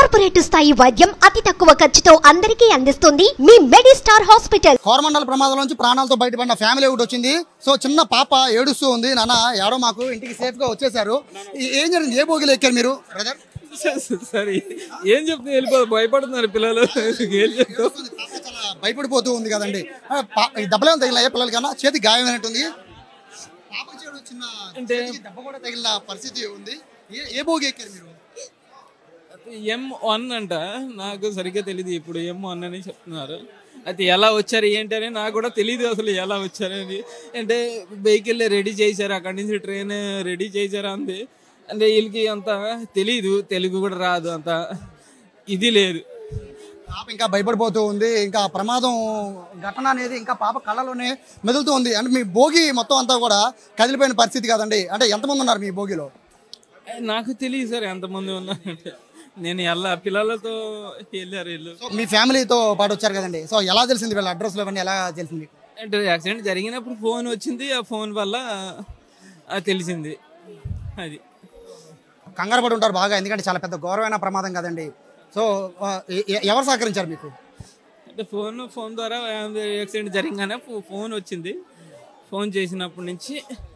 corporate స్థాయి వైద్యం అతి తక్కువ ఖర్చుతో అందరికీ అందిస్తుంది మీ మెడిస్టార్ హాస్పిటల్ కోరమండల ప్రమాదం నుంచి ప్రాణాలతో బయటపడిన ఫ్యామిలీ ఒకటి వచ్చింది సో చిన్న పాప ఏడుస్తూ ఉంది నాన్న ఎవడో మాకు ఇంటికి సేఫ్ గా వచ్చేసారు ఈ- ఏం జరిగింది ఏ బోగిలో ఎక్కారు మీరు బ్రదర్ సరే ఏం చెప్తే వెళ్ళిపో భయపడుతున్నారు పిల్లలు ఏం చెప్తావు చాలా భయపడిపోతూ ఉంది కదండి ఆ, పా- ఈ దెబ్బలేమో తగిలిన ఏ పిల్లలకన్నా చేతి గాయమైనట్టుంది పాపకి చెడు చిన్న అంటే- చేతికి దెబ్బ కూడా తగిలిన పరిస్థితి ఉంది ఏ ఏ బోగి ఎక్కారు మీరు ఎం వన్ అంట నాకు సరిగ్గా తెలియదు ఇప్పుడు ఎం వన్ అని చెప్తున్నారు అయితే ఎలా వచ్చారు ఏంటి అని నాకు కూడా తెలియదు అసలు ఎలా వచ్చారని అంటే వెహికల్ రెడీ చేశారు అక్కడి నుంచి ట్రైన్ రెడీ చేశారు అంది అంటే వీళ్ళకి అంత తెలియదు తెలుగు కూడా రాదు అంత ఇది లేదు పాప ఇంకా భయపడిపోతూ ఉంది ఇంకా ప్రమాదం ఘటన అనేది ఇంకా పాప కళ్ళలోనే మెదులుతూ ఉంది అంటే మీ భోగి మొత్తం అంతా కూడా కదిలిపోయిన పరిస్థితి కాదండి అంటే ఎంతమంది ఉన్నారు మీ భోగిలో నాకు తెలియదు సార్ ఎంతమంది ఉన్నారంటే నేను ఎలా పిల్లలతో వెళ్ళారు వీళ్ళు సో మీ ఫ్యామిలీతో పాటు వచ్చారు కదండి సో ఎలా తెలిసింది వీళ్ళ అడ్రస్లు అవన్నీ ఎలా తెలిసింది అంటే యాక్సిడెంట్ జరిగినప్పుడు ఫోన్ వచ్చింది ఆ ఫోన్ వల్ల అది తెలిసింది అది కంగారు పడి ఉంటారు బాగా ఎందుకంటే చాలా పెద్ద ఘోరమైన ప్రమాదం కదండి సో ఆ, ఎ- ఎ- ఎవరు సహకరించారు మీకు అంటే ఫోన్ ఫోన్ ద్వారా యాక్సిడెంట్ జరగగానే ఫో- ఫోన్ వచ్చింది ఫోన్ చేసినప్పటి నుంచి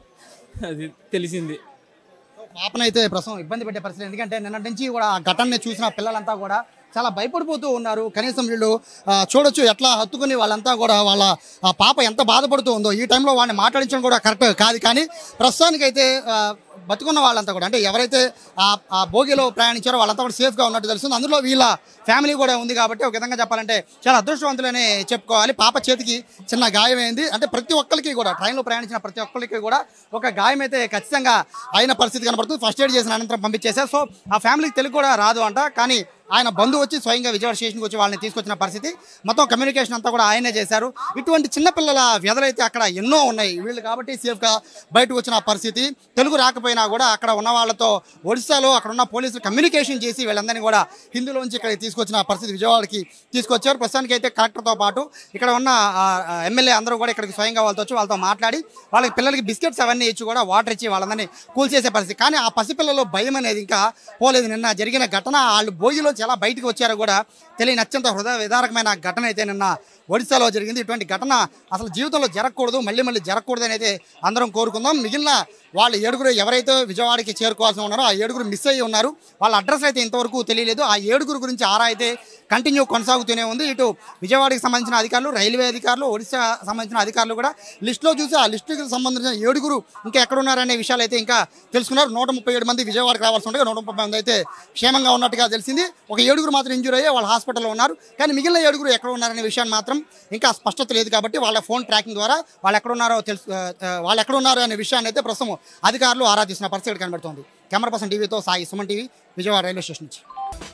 అది తెలిసింది పాపనైతే ప్రస్తుతం ఇబ్బంది పెట్టే పరిస్థితి ఎందుకంటే నిన్నటి నుంచి కూడా ఆ ఘటనని చూసిన పిల్లలంతా కూడా చాలా భయపడిపోతూ ఉన్నారు కనీసం వీళ్ళు ఆ, చూడొచ్చు ఎట్లా హత్తుకుని వాళ్ళంతా కూడా వాళ్ళ ఆ పాప ఎంత బాధపడుతూ ఉందో ఈ టైంలో వాళ్ళని మాట్లాడించడం కూడా కరెక్ట్ కాదు కానీ ప్రస్తుతానికైతే ఆ, బతుకున్న వాళ్ళంతా కూడా అంటే ఎవరైతే ఆ ఆ భోగిలో ప్రయాణించారో వాళ్ళంతా కూడా సేఫ్గా ఉన్నట్టు తెలుస్తుంది అందులో వీళ్ళ ఫ్యామిలీ కూడా ఉంది కాబట్టి ఒక విధంగా చెప్పాలంటే చాలా అదృష్టవంతులనే చెప్పుకోవాలి పాప చేతికి చిన్న గాయమైంది అంటే ప్రతి ఒక్కరికి కూడా ట్రైన్లో ప్రయాణించిన ప్రతి ఒక్కరికి కూడా ఒక గాయం అయితే ఖచ్చితంగా అయిన పరిస్థితి కనబడుతుంది ఫస్ట్ ఎయిడ్ చేసిన అనంతరం పంపించేశారు సో ఆ ఫ్యామిలీకి తెలుగు కూడా రాదు అంట కానీ ఆయన బంధువు వచ్చి స్వయంగా విజయవాడ స్టేషన్కి వచ్చి వాళ్ళని తీసుకొచ్చిన పరిస్థితి మొత్తం కమ్యూనికేషన్ అంతా కూడా ఆయనే చేశారు ఇటువంటి చిన్నపిల్లల వ్యధలైతే అక్కడ ఎన్నో ఉన్నాయి వీళ్ళు కాబట్టి సేఫ్గా బయటకు వచ్చిన పరిస్థితి తెలుగు రాకపోయినా కూడా అక్కడ ఉన్న వాళ్ళతో ఒడిశాలో అక్కడ ఉన్న పోలీసులు కమ్యూనికేషన్ చేసి వీళ్ళందరినీ కూడా హిందూలోంచి ఇక్కడ తీసుకొచ్చిన పరిస్థితి విజయవాడకి తీసుకొచ్చారు ప్రస్తుతానికి అయితే కలెక్టర్తో పాటు ఇక్కడ ఉన్న ఎమ్మెల్యే అందరూ కూడా ఇక్కడికి స్వయంగా వాళ్ళతో వచ్చి వాళ్ళతో మాట్లాడి వాళ్ళకి పిల్లలకి బిస్కెట్స్ అవన్నీ ఇచ్చి కూడా వాటర్ ఇచ్చి వాళ్ళందరినీ కూల్ చేసే పరిస్థితి కానీ ఆ పసిపిల్లల్లో భయం అనేది ఇంకా పోలేదు నిన్న జరిగిన ఘటన వాళ్ళు భోగిలోంచి ఎలా బయటకు వచ్చారో కూడా తెలియని అత్యంత హృదయ విదారకమైన ఘటన అయితే నిన్న ఒడిశాలో జరిగింది ఇటువంటి ఘటన అసలు జీవితంలో జరగకూడదు మళ్ళీ మళ్ళీ జరగకూడదు అనేది అందరం కోరుకుందాం మిగిలిన వాళ్ళు ఏడుగురు ఎవరైతే విజయవాడకి చేరుకోవాల్సి ఉన్నారో ఆ ఏడుగురు మిస్ అయ్యి ఉన్నారు వాళ్ళ అడ్రస్ అయితే ఇంతవరకు తెలియలేదు ఆ ఏడుగురు గురించి ఆరా అయితే కంటిన్యూ కొనసాగుతూనే ఉంది ఇటు విజయవాడకి సంబంధించిన అధికారులు రైల్వే అధికారులు ఒడిశా సంబంధించిన అధికారులు కూడా లిస్టులో చూసి ఆ లిస్టుకి సంబంధించిన ఏడుగురు ఇంకా ఎక్కడున్నారనే విషయాలు అయితే ఇంకా తెలుసుకున్నారు నూట ముప్పై ఏడు మంది విజయవాడకి రావాల్సి ఉండగా నూట ముప్పై మంది అయితే క్షేమంగా ఉన్నట్టుగా తెలిసింది ఒక ఏడుగురు మాత్రం ఇంజూర్ అయ్యి వాళ్ళ హాస్పిటల్లో ఉన్నారు కానీ మిగిలిన ఏడుగురు ఎక్కడ ఉన్నారనే విషయాన్ని మాత్రం ఇంకా స్పష్టత లేదు కాబట్టి వాళ్ళ ఫోన్ ట్రాకింగ్ ద్వారా వాళ్ళు ఎక్కడ ఉన్నారో తెలుసు ఆ, ఆ, వాళ్ళు ఎక్కడ ఉన్నారు అనే విషయాన్ని అయితే ప్రస్తుతం అధికారులు ఆరా తీసిన పరిస్థితి కనబడుతోంది కెమెరా పర్సన్ టీవీతో Sai Suman TV Vijayawada railway station నుంచి